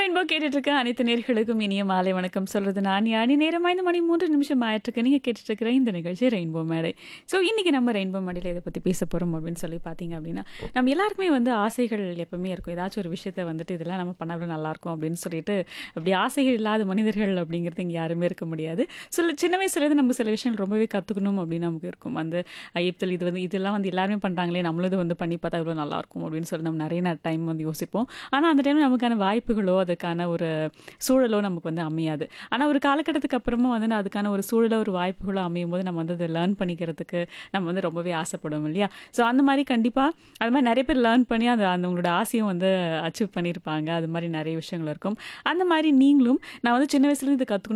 rainbow கேட்டுட்டு இருக்க அனைத்து நேர்களுக்கும் இனிய மாலை வணக்கம் சொல்றது நான் யானி நேரம் ஐந்து மணி மூன்று நிமிஷம் ஆயிட்டிருக்கு நீங்க கேட்டுட்டு இருக்கிற இந்த நிகழ்ச்சி ரெயின்போ மேடை ஸோ இன்னைக்கு நம்ம ரெயின்போ மேடையில் இதை பத்தி பேச போறோம் அப்படின்னு சொல்லி பார்த்தீங்க அப்படின்னா நம்ம எல்லாருக்குமே வந்து ஆசைகள் எப்பவுமே இருக்கும் ஏதாச்சும் ஒரு விஷயத்த வந்துட்டு இதெல்லாம் நம்ம பண்ணாலும் நல்லா இருக்கும் அப்படின்னு சொல்லிட்டு அப்படி ஆசைகள் இல்லாத மனிதர்கள் அப்படிங்கிறது இங்கே யாருமே இருக்க முடியாது சில சின்ன வயசுலேருந்து நம்ம சில விஷயங்கள் ரொம்பவே கற்றுக்கணும் அப்படின்னு நமக்கு இருக்கும் அந்த ஐயத்தில் இது வந்து இதெல்லாம் வந்து எல்லாருமே பண்ணுறாங்களே நம்மளும் இது வந்து பண்ணி பார்த்தா இவ்வளோ நல்லா இருக்கும் அப்படின்னு சொல்லி நம்ம நிறைய டைம் வந்து யோசிப்போம் ஆனால் அந்த டைம் நமக்கான வாய்ப்புகளோ அதுக்கான ஒரு சூழலோ நமக்கு வந்து அமையாது ஆனால் ஒரு காலகட்டத்துக்கு அப்புறமா வந்து நான் அதுக்கான ஒரு சூழலோ ஒரு வாய்ப்புகளோ அமையும் போது நம்ம வந்து அதை லேர்ன் பண்ணிக்கிறதுக்கு நம்ம வந்து ரொம்பவே ஆசைப்படுவோம் இல்லையா ஸோ அந்த மாதிரி கண்டிப்பாக அது மாதிரி நிறைய பேர் லேர்ன் பண்ணி அந்த அந்த உங்களோட ஆசையும் வந்து அச்சீவ் பண்ணியிருப்பாங்க அது மாதிரி நிறைய விஷயங்கள் இருக்கும் அந்த மாதிரி நீங்களும் நான் வந்து சின்ன வயசுலேருந்து இது கற்றுக்கணும்